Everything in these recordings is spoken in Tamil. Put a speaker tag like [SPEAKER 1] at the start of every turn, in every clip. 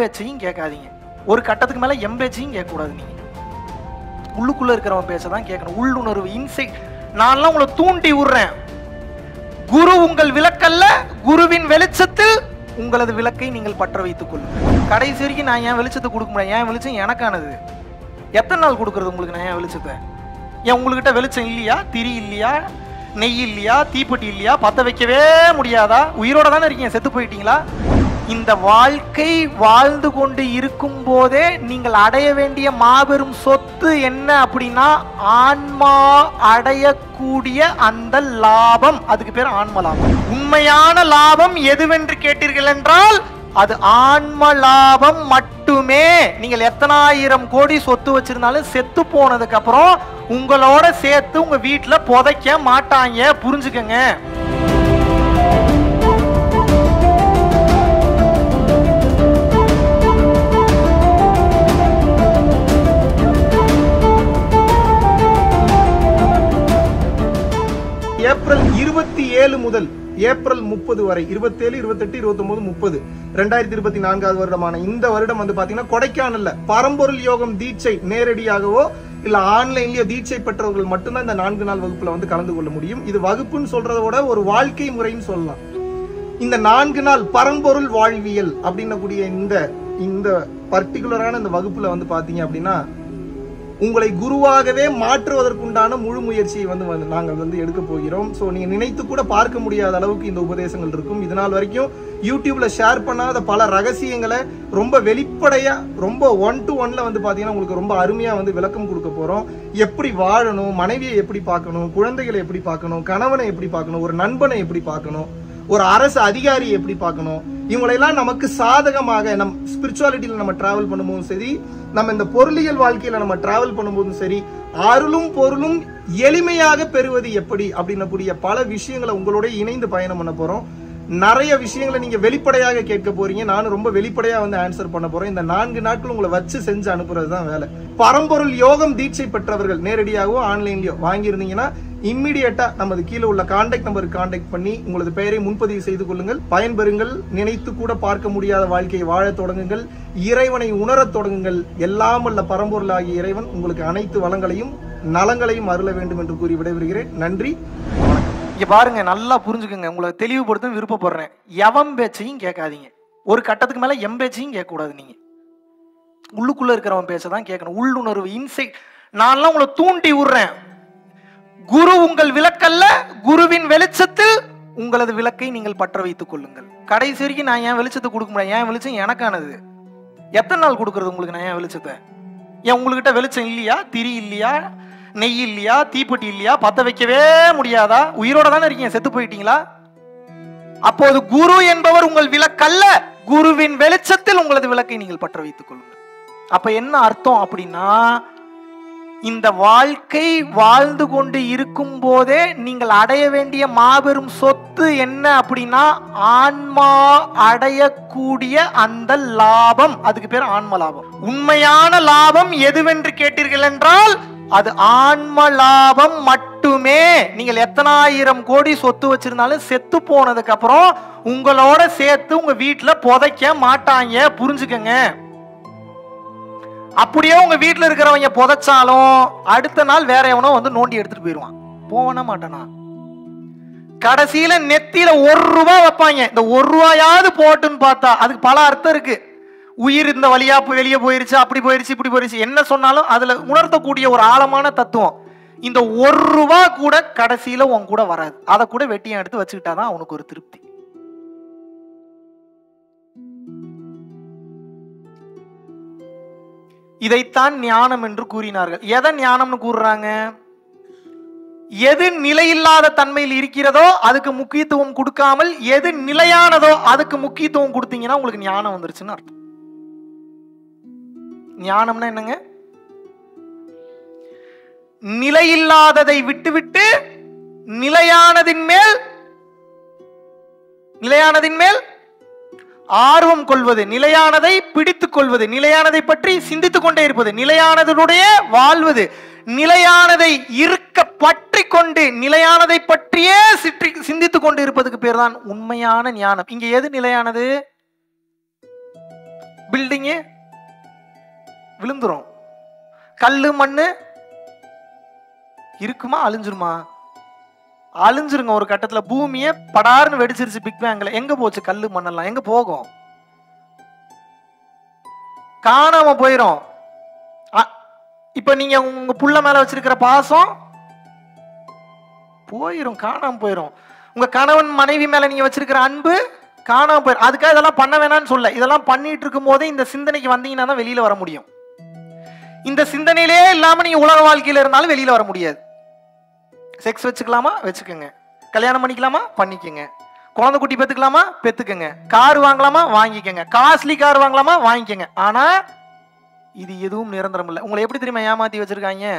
[SPEAKER 1] பேச்சையும் கேட்காதீங்க ஒரு கட்டத்துக்கு மேல எம் பேச்சையும் கேட்கக்கூடாது நீங்க உள்ளுக்குள்ள இருக்கிறவன் பேச்ச தான் கேட்கணும் உள்ளுணர்வு இன்சைட் நான்லாம் உங்களை தூண்டி விடுறேன் குரு உங்கள் விளக்கல்ல குருவின் வெளிச்சத்தில் உங்களது விளக்கை நீங்கள் பற்ற வைத்துக் கொள்ளுங்கள் கடைசி வரைக்கும் நான் ஏன் வெளிச்சத்தை கொடுக்க முடியாது ஏன் வெளிச்சம் எனக்கானது எத்தனை நாள் கொடுக்கறது உங்களுக்கு நான் ஏன் வெளிச்சத்தை ஏன் உங்ககிட்ட வெளிச்சம் இல்லையா திரி இல்லையா நெய் இல்லையா தீப்பெட்டி இல்லையா பத்த வைக்கவே முடியாதா உயிரோட தானே இருக்கீங்க செத்து போயிட்டீங்களா இந்த வாழ்க்கை வாழ்ந்து கொண்டு இருக்கும் போதே நீங்கள் அடைய வேண்டிய மாபெரும் சொத்து என்ன அப்படின்னா ஆன்மா அடையக்கூடிய அந்த லாபம் அதுக்கு பேர் ஆன்ம லாபம் உண்மையான லாபம் எதுவென்று கேட்டீர்கள் என்றால் அது ஆன்ம லாபம் மட்டுமே நீங்கள் எத்தனாயிரம் கோடி சொத்து வச்சிருந்தாலும் செத்து போனதுக்கு அப்புறம் உங்களோட சேர்த்து உங்க வீட்டுல புதைக்க மாட்டாங்க புரிஞ்சுக்கங்க
[SPEAKER 2] ஏப்ரல் இருபத்தி ஏழு முதல் ஏப்ரல் முப்பது வரை இருபத்தேழு இருபத்தெட்டு இருபத்தொன்பது முப்பது ரெண்டாயிரத்தி இருபத்தி நான்காவது வருடமான இந்த வருடம் வந்து பாத்தீங்கன்னா கொடைக்கானல்ல பரம்பொருள் யோகம் தீட்சை நேரடியாகவோ இல்ல ஆன்லைன்லயோ தீட்சை பெற்றவர்கள் மட்டும்தான் இந்த நான்கு நாள் வகுப்புல வந்து கலந்து கொள்ள முடியும் இது வகுப்புன்னு சொல்றதை விட ஒரு வாழ்க்கை முறைன்னு சொல்லலாம் இந்த நான்கு நாள் பரம்பொருள் வாழ்வியல் அப்படின்னக்கூடிய இந்த இந்த பர்டிகுலரான இந்த வகுப்புல வந்து பாத்தீங்க அப்படின்னா உங்களை குருவாகவே மாற்றுவதற்குண்டான முழு முயற்சியை வந்து வந்து நாங்கள் வந்து எடுக்க போகிறோம் ஸோ நீங்க நினைத்து கூட பார்க்க முடியாத அளவுக்கு இந்த உபதேசங்கள் இருக்கும் இது நாள் வரைக்கும் யூடியூப்ல ஷேர் பண்ணாத பல ரகசியங்களை ரொம்ப வெளிப்படையா ரொம்ப ஒன் டு ஒன்ல வந்து பாத்தீங்கன்னா உங்களுக்கு ரொம்ப அருமையா வந்து விளக்கம் கொடுக்க போறோம் எப்படி வாழணும் மனைவியை எப்படி பார்க்கணும் குழந்தைகளை எப்படி பார்க்கணும் கணவனை எப்படி பார்க்கணும் ஒரு நண்பனை எப்படி பார்க்கணும் ஒரு அரசு அதிகாரியை எப்படி பார்க்கணும் இவங்களெல்லாம் நமக்கு சாதகமாக நம் ஸ்பிரிச்சுவாலிட்டியில நம்ம டிராவல் பண்ணும்போதும் சரி நம்ம இந்த பொருளியல் வாழ்க்கையில நம்ம டிராவல் பண்ணும்போதும் சரி அருளும் பொருளும் எளிமையாக பெறுவது எப்படி அப்படின்னக்கூடிய பல விஷயங்களை உங்களோட இணைந்து பயணம் பண்ண போறோம் நிறைய விஷயங்களை நீங்க வெளிப்படையாக கேட்க போறீங்க நானும் ரொம்ப வெளிப்படையா வந்து ஆன்சர் பண்ண போறேன் இந்த நான்கு நாட்கள் உங்களை வச்சு செஞ்சு அனுப்புறது தான் வேலை பரம்பொருள் யோகம் தீட்சை பெற்றவர்கள் நேரடியாகவோ ஆன்லைன்லயோ வாங்கியிருந்தீங்கன்னா இம்மிடியட்டா நமது கீழே உள்ள கான்டாக்ட் நம்பருக்கு கான்டாக்ட் பண்ணி உங்களது பெயரை முன்பதிவு செய்து கொள்ளுங்கள் பயன்பெறுங்கள் நினைத்து கூட பார்க்க முடியாத வாழ்க்கையை வாழத் தொடங்குங்கள் இறைவனை உணரத் தொடங்குங்கள் எல்லாம் வல்ல பரம்பொருளாகிய இறைவன் உங்களுக்கு அனைத்து வளங்களையும் நலங்களையும் அருள வேண்டும் என்று கூறி விடைபெறுகிறேன் நன்றி வணக்கம்
[SPEAKER 1] இங்க பாருங்க நல்லா புரிஞ்சுக்கோங்க உங்களை தெளிவுபடுத்த விருப்பப்படுறேன் எவன் பேச்சையும் கேட்காதீங்க ஒரு கட்டத்துக்கு மேல எம் பேச்சையும் கேட்கக்கூடாது நீங்க உள்ளுக்குள்ள இருக்கிறவன் பேச்ச தான் கேட்கணும் உள்ளுணர்வு இன்சைட் நான்லாம் உங்களை தூண்டி விடுறேன் குரு உங்கள் விளக்கல்ல குருவின் வெளிச்சத்தில் உங்களது விளக்கை நீங்கள் பற்ற வைத்துக் கொள்ளுங்கள் கடைசி வரைக்கும் நான் ஏன் வெளிச்சத்தை கொடுக்க முடியாது ஏன் வெளிச்சம் எனக்கானது எத்தனை நாள் கொடுக்கறது உங்களுக்கு நான் ஏன் வெளிச்சத்தை ஏன் உங்ககிட்ட வெளிச்சம் இல்லையா திரி இல்லையா நெய் இல்லையா தீப்பெட்டி இல்லையா பத்த வைக்கவே முடியாதா உயிரோட தானே இருக்கீங்க செத்து போயிட்டீங்களா அப்போது குரு என்பவர் உங்கள் விளக்கல்ல குருவின் வெளிச்சத்தில் உங்களது விளக்கை நீங்கள் பற்ற வைத்துக் கொள்ளுங்கள் அப்ப என்ன அர்த்தம் அப்படின்னா இந்த வாழ்க்கை வாழ்ந்து கொண்டு இருக்கும் போதே நீங்கள் அடைய வேண்டிய மாபெரும் சொத்து என்ன அப்படின்னா ஆன்மா அடையக்கூடிய அந்த லாபம் அதுக்கு பேர் ஆன்ம லாபம் உண்மையான லாபம் எதுவென்று கேட்டீர்கள் என்றால் அது ஆன்ம லாபம் மட்டுமே நீங்கள் எத்தனாயிரம் கோடி சொத்து வச்சிருந்தாலும் செத்து போனதுக்கு அப்புறம் உங்களோட சேர்த்து உங்க வீட்டுல புதைக்க மாட்டாங்க புரிஞ்சுக்கங்க அப்படியே உங்க வீட்டுல இருக்கிறவங்க புதைச்சாலும் அடுத்த நாள் வேற எவனோ வந்து நோண்டி எடுத்துட்டு போயிடுவான் போவனா மாட்டானா கடைசியில நெத்தியில ஒரு ரூபாய் வைப்பாங்க இந்த ஒரு ரூபாயாவது போட்டுன்னு பார்த்தா அதுக்கு பல அர்த்தம் இருக்கு உயிர் இந்த வழியா போய் வெளியே போயிருச்சு அப்படி போயிருச்சு இப்படி போயிருச்சு என்ன சொன்னாலும் அதுல உணர்த்தக்கூடிய ஒரு ஆழமான தத்துவம் இந்த ஒரு ரூபா கூட கடைசியில உன் கூட வராது அதை கூட வெட்டியம் எடுத்து வச்சுக்கிட்டாதான் அவனுக்கு ஒரு திருப்தி இதைத்தான் ஞானம் என்று கூறினார்கள் எதை ஞானம்னு கூறுறாங்க எது நிலையில்லாத தன்மையில் இருக்கிறதோ அதுக்கு முக்கியத்துவம் கொடுக்காமல் எது நிலையானதோ அதுக்கு முக்கியத்துவம் கொடுத்தீங்கன்னா உங்களுக்கு ஞானம் வந்துருச்சுன்னு அர்த்தம் ஞானம்னா என்னங்க நிலையில்லாததை விட்டுவிட்டு நிலையானதின் மேல் நிலையானதின் மேல் ஆர்வம் கொள்வது நிலையானதை பிடித்துக் கொள்வது நிலையானதை பற்றி சிந்தித்துக் கொண்டே இருப்பது நிலையானதனுடைய வாழ்வது நிலையானதை இருக்க பற்றி கொண்டு நிலையானதை பற்றியே சிற்றி சிந்தித்துக் கொண்டு இருப்பதுக்கு பேர் தான் உண்மையான ஞானம் இங்க எது நிலையானது பில்டிங்கு விழுந்துரும் கல்லு மண்ணு இருக்குமா அழிஞ்சிருமா அழிஞ்சிருங்க ஒரு கட்டத்துல பூமியே படார்னு வெடிச்சிருச்சு பிக் பேங்க்ல எங்க போச்சு கல்லு மண்ணெல்லாம் எங்க போகும் காணாம போயிரும் அ- இப்ப நீங்க உங்க புள்ள மேல வச்சிருக்கிற பாசம் போயிரும் காணாம போயிரும் உங்க கணவன் மனைவி மேல நீங்க வச்சிருக்கிற அன்பு காணாம போயிரும் அதுக்காக இதெல்லாம் பண்ண வேணாம்னு சொல்ல இதெல்லாம் பண்ணிட்டு இருக்கும் போதே இந்த சிந்தனைக்கு வந்தீங்கன்னா தான் வெளியில வர முடியும் இந்த சிந்தனையிலே இல்லாம நீங்க உலக வாழ்க்கையில இருந்தாலும் வெளியில வர முடியாது செக்ஸ் வச்சுக்கலாமா வச்சுக்கோங்க கல்யாணம் பண்ணிக்கலாமா பண்ணிக்கோங்க குழந்தை குட்டி பெத்துக்கலாமா பெத்துக்கங்க கார் வாங்கலாமா வாங்கிக்கங்க காஸ்ட்லி கார் வாங்கலாமா வாங்கிக்கங்க ஆனா இது எதுவும் நிரந்தரம் இல்லை உங்களை எப்படி தெரியுமா ஏமாத்தி வச்சிருக்காங்க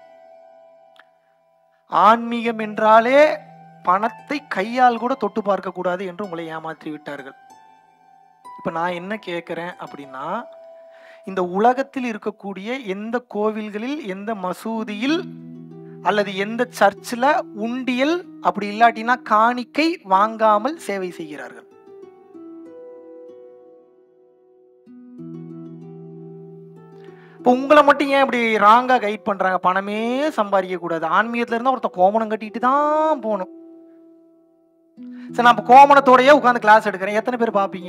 [SPEAKER 1] ஆன்மீகம் என்றாலே பணத்தை கையால் கூட தொட்டு பார்க்க கூடாது என்று உங்களை ஏமாற்றி விட்டார்கள் இப்ப நான் என்ன கேட்கிறேன் அப்படின்னா இந்த உலகத்தில் இருக்கக்கூடிய எந்த கோவில்களில் எந்த மசூதியில் அல்லது எந்த சர்ச்சில் உண்டியல் அப்படி இல்லாட்டினா காணிக்கை வாங்காமல் சேவை செய்கிறார்கள் இப்போ உங்களை மட்டும் ஏன் இப்படி ராங்கா கைட் பண்றாங்க பணமே சம்பாதிக்க கூடாது ஆன்மீகத்துல இருந்தா ஒருத்தன் கோமணம் கட்டிட்டு தான் போகணும் சரி நான் இப்போ கோமணத்தோடயே உட்காந்து கிளாஸ் எடுக்கிறேன் எத்தனை பேர் பார்ப்பீங்க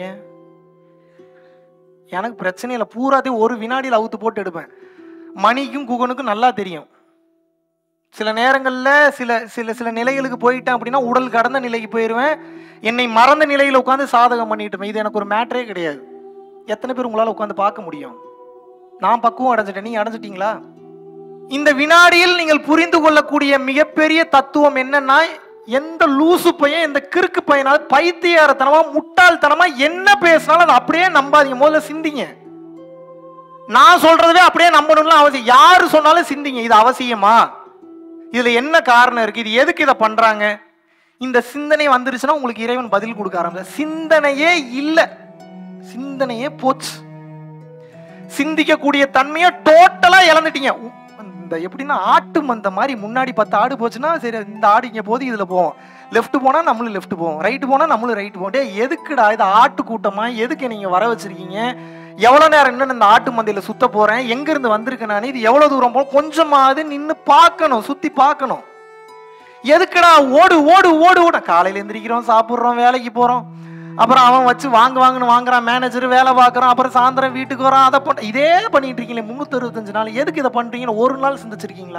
[SPEAKER 1] எனக்கு பிரச்சனை இல்லை பூராத்தையும் ஒரு வினாடியில் அவுத்து போட்டு எடுப்பேன் மணிக்கும் குகனுக்கும் நல்லா தெரியும் சில நேரங்களில் சில சில சில நிலைகளுக்கு போயிட்டேன் அப்படின்னா உடல் கடந்த நிலைக்கு போயிடுவேன் என்னை மறந்த நிலையில் உட்காந்து சாதகம் பண்ணிட்டு இருப்பேன் இது எனக்கு ஒரு மேட்டரே கிடையாது எத்தனை பேர் உங்களால் உட்காந்து பார்க்க முடியும் நான் பக்குவம் அடைஞ்சிட்டேன் நீங்க அடைஞ்சிட்டீங்களா இந்த வினாடியில் நீங்கள் புரிந்து கொள்ளக்கூடிய மிகப்பெரிய தத்துவம் என்னன்னா எந்த லூசு பையன் எந்த கிறுக்கு பையனால பைத்தியாரத்தனமா முட்டாள்தனமா என்ன பேசினாலும் அதை அப்படியே நம்பாதீங்க முதல்ல சிந்திங்க நான் சொல்றதவே அப்படியே நம்பணும்லாம் அவசியம் யாரு சொன்னாலும் சிந்திங்க இது அவசியமா இதுல என்ன காரணம் இருக்கு இது எதுக்கு இதை பண்றாங்க இந்த சிந்தனை வந்துருச்சுன்னா உங்களுக்கு இறைவன் பதில் கொடுக்க ஆரம்பிச்ச சிந்தனையே இல்லை சிந்தனையே போச்சு சிந்திக்கக்கூடிய தன்மையை டோட்டலா இழந்துட்டீங்க உ- இந்த எப்படின்னா ஆட்டு மந்த மாதிரி முன்னாடி பத்து ஆடு போச்சுன்னா சரி இந்த ஆடு இங்க போது இதுல போவோம் லெஃப்ட் போனா நம்மளும் லெஃப்ட் போவோம் ரைட் போனா நம்மளும் ரைட் போவோம் டேய் எதுக்குடா இது ஆட்டு கூட்டமா எதுக்கு நீங்க வர வச்சிருக்கீங்க எவ்வளவு நேரம் இன்னும் இந்த ஆட்டு மந்தையில சுத்த போறேன் எங்க இருந்து வந்திருக்கேன் நான் இது எவ்வளவு தூரம் போகும் கொஞ்சமாவது நின்னு பார்க்கணும் சுத்தி பார்க்கணும் எதுக்குடா ஓடு ஓடு ஓடு ஓட காலையில எந்திரிக்கிறோம் சாப்பிடுறோம் வேலைக்கு போறோம் அப்புறம் அவன் வச்சு வாங்க வாங்கன்னு வாங்குறான் மேனேஜர் வேலை பார்க்குறான் அப்புறம் சாயந்தரம் வீட்டுக்கு வரான் அதை பண்ண இதே பண்ணிட்டு இருக்கீங்களே முந்நூற்றி அறுபத்தஞ்சு நாள் எதுக்கு இதை பண்றீங்கன்னு ஒரு நாள் சிந்திச்சிருக்கீங்களா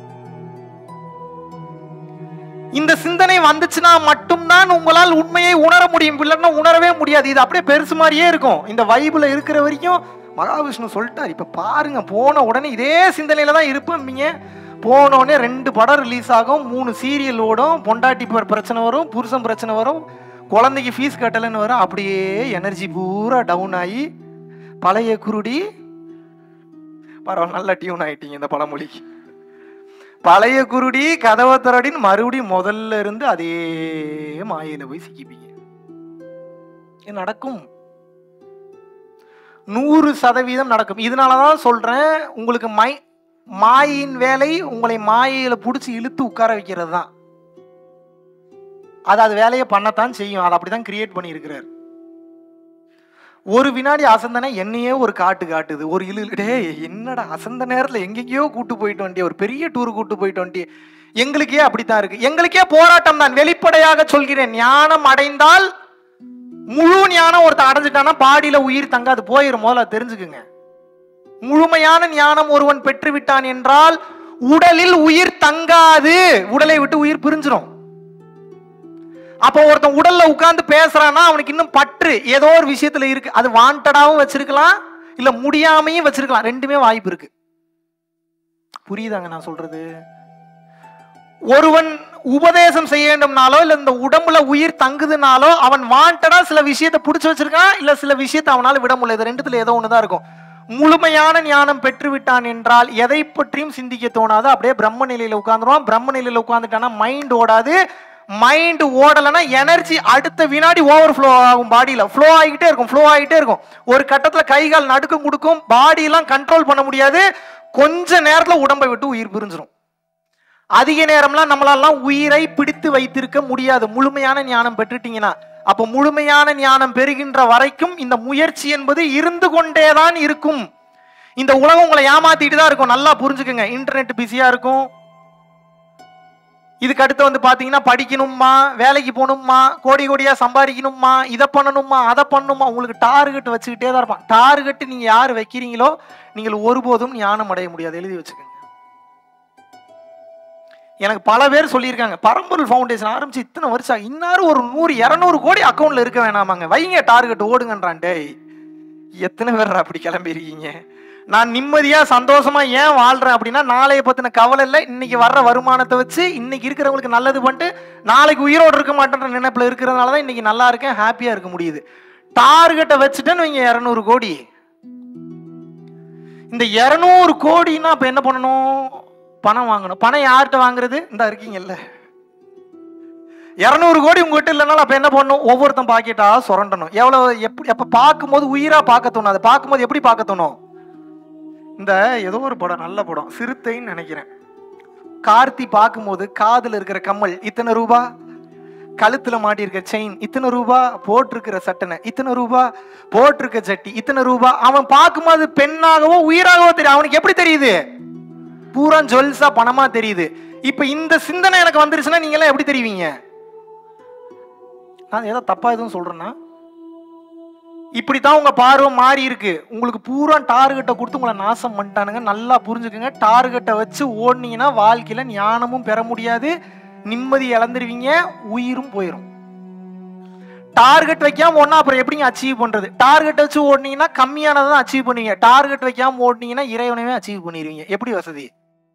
[SPEAKER 1] இந்த சிந்தனை வந்துச்சுன்னா மட்டும்தான் உங்களால் உண்மையை உணர முடியும் இல்லைன்னா உணரவே முடியாது இது அப்படியே பெருசு மாதிரியே இருக்கும் இந்த வைபிள் இருக்கிற வரைக்கும் மகாவிஷ்ணு சொல்லிட்டார் இப்ப பாருங்க போன உடனே இதே சிந்தனையில தான் இருப்பீங்க போன உடனே ரெண்டு படம் ரிலீஸ் ஆகும் மூணு சீரியல் ஓடும் பொண்டாட்டி பிர- பிரச்சனை வரும் புருஷன் பிரச்சனை வரும் குழந்தைக்கு ஃபீஸ் கட்டலைன்னு வரும் அப்படியே எனர்ஜி பூரா டவுன் ஆகி பழைய குருடி பரவாயில்ல நல்ல டியூன் ஆயிட்டீங்க இந்த பழமொழிக்கு பழைய குருடி கதவை திறடின்னு மறுபடியும் முதல்ல இருந்து அதே மாயையில போய் சிக்கிப்பீங்க இது நடக்கும் நூறு சதவீதம் நடக்கும் இதனாலதான் சொல்றேன் உங்களுக்கு மை மாயின் வேலை உங்களை மாயையில புடிச்சு இழுத்து உட்கார வைக்கிறது தான் அது அது வேலையை பண்ணத்தான் செய்யும் அதை அப்படிதான் கிரியேட் பண்ணியிருக்கிறார் ஒரு வினாடி அசந்தனை என்னையே ஒரு காட்டு காட்டுது ஒரு இழு டேய் என்னடா அசந்த நேரத்துல எங்கெங்கேயோ கூட்டு போயிட்டு வண்டி ஒரு பெரிய டூர் கூட்டு போயிட்டு வண்டி எங்களுக்கே அப்படித்தான் இருக்கு எங்களுக்கே போராட்டம் தான் வெளிப்படையாக சொல்கிறேன் ஞானம் அடைந்தால் முழு ஞானம் ஒருத்தன் அடைஞ்சிட்டானா பாடியில உயிர் தங்காது போயிரும் முதல்ல தெரிஞ்சுக்குங்க முழுமையான ஞானம் ஒருவன் பெற்று விட்டான் என்றால் உடலில் உயிர் தங்காது உடலை விட்டு உயிர் பிரிஞ்சிரும் அப்போ ஒருத்தன் உடல்ல உட்கார்ந்து பேசுறான்னா அவனுக்கு இன்னும் பற்று ஏதோ ஒரு விஷயத்துல இருக்கு அது வாண்டடாவும் வச்சிருக்கலாம் இல்ல முடியாமையும் வச்சிருக்கலாம் ரெண்டுமே வாய்ப்பு இருக்கு புரியுதாங்க நான் சொல்றது ஒருவன் உபதேசம் செய்ய வேண்டும்னாலோ இல்ல இந்த உடம்புல உயிர் தங்குதுனாலோ அவன் வாண்டடா சில விஷயத்தை பிடிச்சு வச்சிருக்கான் இல்ல சில விஷயத்தை அவனால விட முடியல இது ரெண்டுத்துல ஏதோ ஒண்ணுதான் இருக்கும் முழுமையான ஞானம் பெற்று விட்டான் என்றால் எதை பற்றியும் சிந்திக்க தோணாது அப்படியே பிரம்ம நிலையில உட்கார்ந்துருவான் பிரம்ம நிலையில உட்கார்ந்துட்டானா மைண்ட் ஓடாது மைண்ட் ஓடலைன்னா எனர்ஜி அடுத்த வினாடி ஓவர் ஃப்ளோ ஆகும் பாடியில ஃப்ளோ ஆகிட்டே இருக்கும் ஃப்ளோ ஆகிட்டே இருக்கும் ஒரு கட்டத்துல கை கால் நடுக்கம் கொடுக்கும் பாடி எல்லாம் கண்ட்ரோல் பண்ண முடியாது கொஞ்ச நேரத்துல உடம்பை விட்டு உயிர் பிரிஞ்சிரும் அதிக நேரம்லாம் நம்மளாலாம் உயிரை பிடித்து வைத்திருக்க முடியாது முழுமையான ஞானம் பெற்றுட்டீங்கன்னா அப்ப முழுமையான ஞானம் பெறுகின்ற வரைக்கும் இந்த முயற்சி என்பது இருந்து கொண்டேதான் இருக்கும் இந்த உலகம் உங்களை ஏமாத்திட்டு தான் இருக்கும் நல்லா புரிஞ்சுக்கோங்க இன்டர்நெட் பிஸியா இருக்கும் இதுக்கு அடுத்து வந்து பாத்தீங்கன்னா படிக்கணுமா வேலைக்கு போகணுமா கோடி கோடியா சம்பாதிக்கணுமா இதை பண்ணணுமா அதை பண்ணணுமா உங்களுக்கு டார்கெட் வச்சுக்கிட்டே தான் இருப்பான் டார்கெட் நீங்க யார் வைக்கிறீங்களோ நீங்கள் ஒருபோதும் ஞானம் அடைய முடியாது எழுதி வச்சுக்கோங்க எனக்கு பல பேர் சொல்லியிருக்காங்க பரம்பொருள் ஃபவுண்டேஷன் ஆரம்பிச்சு இத்தனை வருஷம் ஆகுது. இன்னாரும் ஒரு நூறு இரநூறு கோடி அக்கௌண்ட்ல இருக்க வேணாமாங்க வைங்க டார்கெட் ஓடுங்கன்றான் டேய் எத்தனை பேர் அப்படி கிளம்பி இருக்கீங்க நான் நிம்மதியா சந்தோஷமா ஏன் வாழ்றேன் அப்படின்னா நாளைய பத்தின கவலை இல்லை இன்னைக்கு வர்ற வருமானத்தை வச்சு இன்னைக்கு இருக்கிறவங்களுக்கு நல்லது பண்ணிட்டு நாளைக்கு உயிரோடு இருக்க மாட்டேன்ற நினைப்புல இருக்கிறதுனால தான் இன்னைக்கு நல்லா இருக்கேன் ஹாப்பியா இருக்க முடியுது டார்கெட்டை வச்சுட்டேன்னு வைங்க இரநூறு கோடி இந்த இரநூறு கோடின்னா அப்ப என்ன பண்ணணும் பணம் வாங்கணும் பணம் யார்கிட்ட வாங்குறது இந்த இருக்கீங்கல்ல இரநூறு கோடி உங்ககிட்ட இல்லைனாலும் அப்ப என்ன பண்ணணும் ஒவ்வொருத்தன் பாக்கெட்டா சுரண்டணும் எவ்வளவு எப்படி அப்ப பார்க்கும்போது உயிரா பார்க்க தோணும் அதை பார்க்கும்போது எப்படி பார்க்க தோணும் இந்த ஏதோ ஒரு படம் நல்ல படம் சிறுத்தைன்னு நினைக்கிறேன் கார்த்தி பார்க்கும்போது காதுல இருக்கிற கம்மல் இத்தனை ரூபா கழுத்துல மாட்டியிருக்க செயின் இத்தனை ரூபா போட்டிருக்கிற சட்டனை இத்தனை ரூபா போட்டிருக்க சட்டி இத்தனை ரூபா அவன் பார்க்கும்போது பெண்ணாகவோ உயிராகவோ தெரியும் அவனுக்கு எப்படி தெரியுது பூரா ஜுவல்ஸா பணமா தெரியுது இப்ப இந்த சிந்தனை எனக்கு வந்துருச்சுன்னா நீங்க எல்லாம் எப்படி தெரிவிங்க நான் ஏதோ தப்பா எதுவும் சொல்றேன்னா இப்படித்தான் உங்க பார்வை மாறி இருக்கு உங்களுக்கு பூரா டார்கெட்டை கொடுத்து உங்களை நாசம் பண்ணிட்டானுங்க நல்லா புரிஞ்சுக்கோங்க டார்கெட்டை வச்சு ஓடுனீங்கன்னா வாழ்க்கையில ஞானமும் பெற முடியாது நிம்மதி இழந்துருவீங்க உயிரும் போயிடும் டார்கெட் வைக்காம ஒன்னா அப்புறம் எப்படிங்க அச்சீவ் பண்றது டார்கெட் வச்சு ஓடுனீங்கன்னா கம்மியானதை தான் அச்சீவ் பண்ணுவீங்க டார்கெட் வைக்காம ஓடுனீங்கன்னா இறைவனவே அச்சீவ் பண்ணிடுவீங்க எப்படி வசதி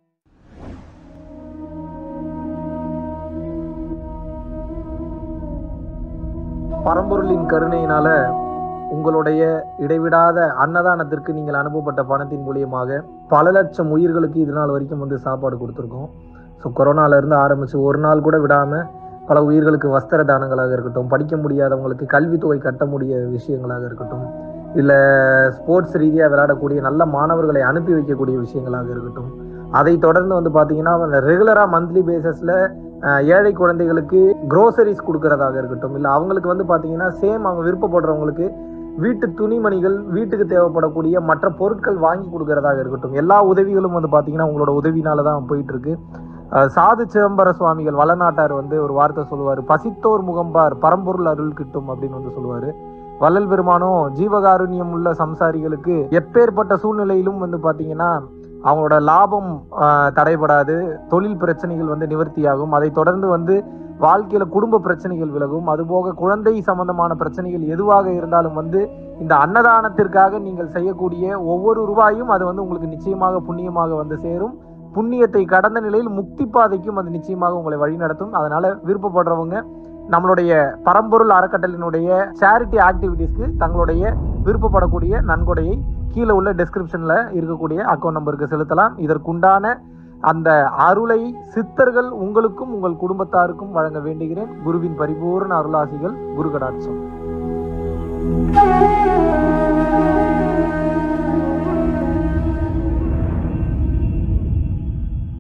[SPEAKER 3] பரம்பொருளின் கருணையினால உங்களுடைய இடைவிடாத அன்னதானத்திற்கு நீங்கள் அனுப்பப்பட்ட பணத்தின் மூலியமாக பல லட்சம் உயிர்களுக்கு இது நாள் வரைக்கும் வந்து சாப்பாடு கொடுத்துருக்கோம் ஸோ கொரோனால இருந்து ஆரம்பிச்சு ஒரு நாள் கூட விடாம பல உயிர்களுக்கு வஸ்திர தானங்களாக இருக்கட்டும் படிக்க முடியாதவங்களுக்கு கல்வித்தொகை கட்ட முடிய விஷயங்களாக இருக்கட்டும் இல்லை ஸ்போர்ட்ஸ் ரீதியாக விளையாடக்கூடிய நல்ல மாணவர்களை அனுப்பி வைக்கக்கூடிய விஷயங்களாக இருக்கட்டும் அதை தொடர்ந்து வந்து பார்த்தீங்கன்னா ரெகுலராக மந்த்லி பேசிஸில் ஏழை குழந்தைகளுக்கு க்ரோசரிஸ் கொடுக்கறதாக இருக்கட்டும் இல்லை அவங்களுக்கு வந்து பார்த்தீங்கன்னா சேம் அவங்க விருப்பப்படுறவங்களுக்கு வீட்டு துணிமணிகள் வீட்டுக்கு தேவைப்படக்கூடிய மற்ற பொருட்கள் வாங்கி கொடுக்கறதாக இருக்கட்டும் எல்லா உதவிகளும் வந்து பார்த்தீங்கன்னா உங்களோட உதவினால தான் போயிட்டு இருக்கு அஹ் சாது சிதம்பர சுவாமிகள் வளநாட்டார் வந்து ஒரு வார்த்தை சொல்லுவார் பசித்தோர் முகம்பார் பரம்பொருள் அருள் கிட்டும் அப்படின்னு வந்து சொல்லுவார் வள்ளல் பெருமானும் ஜீவகாருண்யம் உள்ள சம்சாரிகளுக்கு எப்பேற்பட்ட சூழ்நிலையிலும் வந்து பார்த்தீங்கன்னா அவங்களோட லாபம் ஆஹ், தடைபடாது தொழில் பிரச்சனைகள் வந்து நிவர்த்தியாகும் அதை தொடர்ந்து வந்து வாழ்க்கையில குடும்ப பிரச்சனைகள் விலகும் அதுபோக குழந்தை சம்பந்தமான பிரச்சனைகள் எதுவாக இருந்தாலும் வந்து இந்த அன்னதானத்திற்காக நீங்கள் செய்யக்கூடிய ஒவ்வொரு ரூபாயும் அது வந்து உங்களுக்கு நிச்சயமாக புண்ணியமாக வந்து சேரும் புண்ணியத்தை கடந்த நிலையில் முக்தி பாதைக்கும் அது நிச்சயமாக உங்களை வழிநடத்தும் அதனால விருப்பப்படுறவங்க நம்மளுடைய பரம்பொருள் அறக்கட்டளினுடைய சேரிட்டி ஆக்டிவிட்டீஸ்க்கு தங்களுடைய விருப்பப்படக்கூடிய நன்கொடையை கீழே உள்ள டெஸ்கிரிப்ஷன்ல இருக்கக்கூடிய அக்கௌண்ட் நம்பருக்கு செலுத்தலாம் இதற்குண்டான அந்த அருளை சித்தர்கள் உங்களுக்கும் உங்கள் குடும்பத்தாருக்கும் வழங்க வேண்டுகிறேன் குருவின் பரிபூர்ண அருளாசிகள் குரு கடாட்சம்